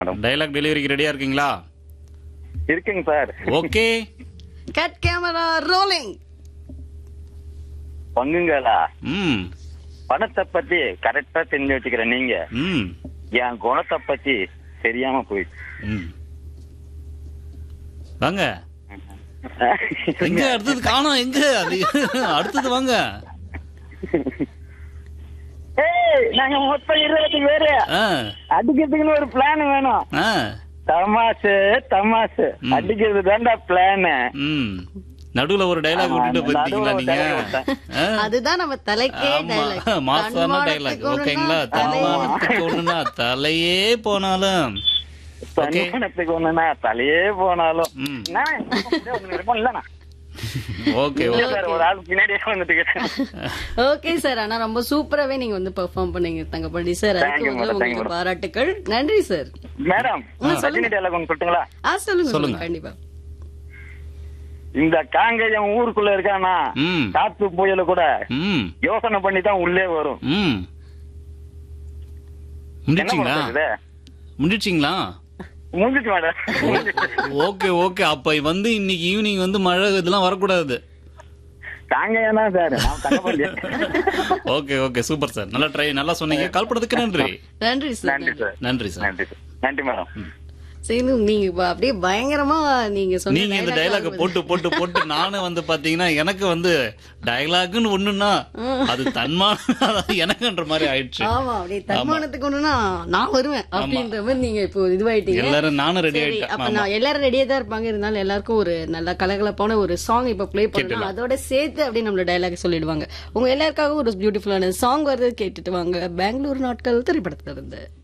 Madam dialogue டெலிவரிக்கு ரெடியா இருக்கீங்களா இருக்குங்க sir okay cut camera rolling பங்குங்களா ம் பணத்தை பத்தி கரெக்டா தெரிஞ்சு வச்சுக்கிற நீங்க ம் என் குணத்தை பத்தி தெரியாம போயிடுச்சு ம் வாங்க எங்க அடுத்தது காணோம் எங்க அது அடுத்தது வாங்க ஏய் நாங்க மொத்தம் இருபது பேரு ஆ அடிக்கிறதுக்குன்னு ஒரு பிளான் வேணும் ஆ தமாசு தமாசு ம். அடிக்கிறது தான்டா பிளான் ம் நடுவுல ஒரு டைலாக் ஆமா, விட்டுட்டு போயிட்டீங்களா நடுவுல ஒரு நீங்க dialogue விட்டேன். ஆ? அதுதான் நம்ம தலைக்கே ஆமா டைலாக் மாசான டைலாக் ஓகேங்களா தன்மானத்துக்கு ஒண்ணுனா தலையே போனாலும் தன்மானத்துக்கு ஒண்ணுனா தலையே போனாலும் ம். என்ன, இப்படியே ஒண்ணு இருப்போம் இல்லண்ணா? ஓகே இல்ல சார், ஒரு ஆள் பின்னாடியே வந்துட்டு ஓகே சார் ஆனா ரொம்ப சூப்பராவே நீங்க வந்து பெர்ஃபார்ம் பண்ணீங்க தங்கப்படி சார் Thank அதுக்கு you, வந்து madam. Thank you, உங்களுக்கு madam. பாராட்டுக்கள் நன்றி சார் மேடம் ரஜினி டைலாக் ஒன்று சொல்லுங்களா ஆ சொல்லுங்க சொல்லுங்க. சொல்லுங்க கண்டிப்பா இந்த காங்கேயம் ஊருக்குள்ள இருக்கானா ம் காத்து புயல கூட ம் யோசனை பண்ணி தான் உள்ளே வரும் ம் என்ன முடிச்சிங்களா பண்றது முடிச்சிங்களா முடிஞ்சிச்சு மேடம் ஓகே ஓகே அப்ப வந்து இன்னைக்கு ஈவினிங் வந்து மழை இதெல்லாம் வரக்கூடாது காங்கேயம் தான் சார் நான் Thangapalli okay okay super sir நல்லா ட்ரை நல்லா சொன்னீங்க கால் பண்ணதுக்கு நன்றி நன்றி சார் நன்றி சார் நன்றி சார் நன்றி சார் நன்றி மேடம் சரி நீங்க இப்ப அப்படியே பயங்கரமா நீங்க சொன்ன நீங்க இந்த dialogue டைலாக வந்து- போட்டு போட்டு போட்டு நானும் வந்து பாத்தீங்கன்னா எனக்கு வந்து டைலாக்னு ஒண்ணுன்னா அது தன்மான எனக்குன்ற மாதிரி ஆயிடுச்சு ஆமா அப்படியே தன்மானத்துக்கு ஒண்ணுனா நான் வருவேன் அப்படின்ற மாதிரி நீங்க இப்போ இதுவாயிட்டீங்க எல்லாரும் நானும் ரெடி சரி ஆயிட்டேன் அப்ப ஆமா. நான் எல்லாரும் ரெடியா தான் இருப்பாங்க இருந்தாலும் எல்லாருக்கும் ஒரு நல்ல கலகலப்பான ஒரு சாங் இப்ப ப்ளே பண்ணலாம் அதோட சேர்த்து அப்படியே நம்மளோட டைலாக் சொல்லிடுவாங்க உங்க எல்லாருக்காகவும் ஒரு பியூட்டிஃபுல்லான சாங் வருது கேட்டுட்டு வாங்க பெங்களூர் நாட்கள் திரைப்படத்துல இருந்து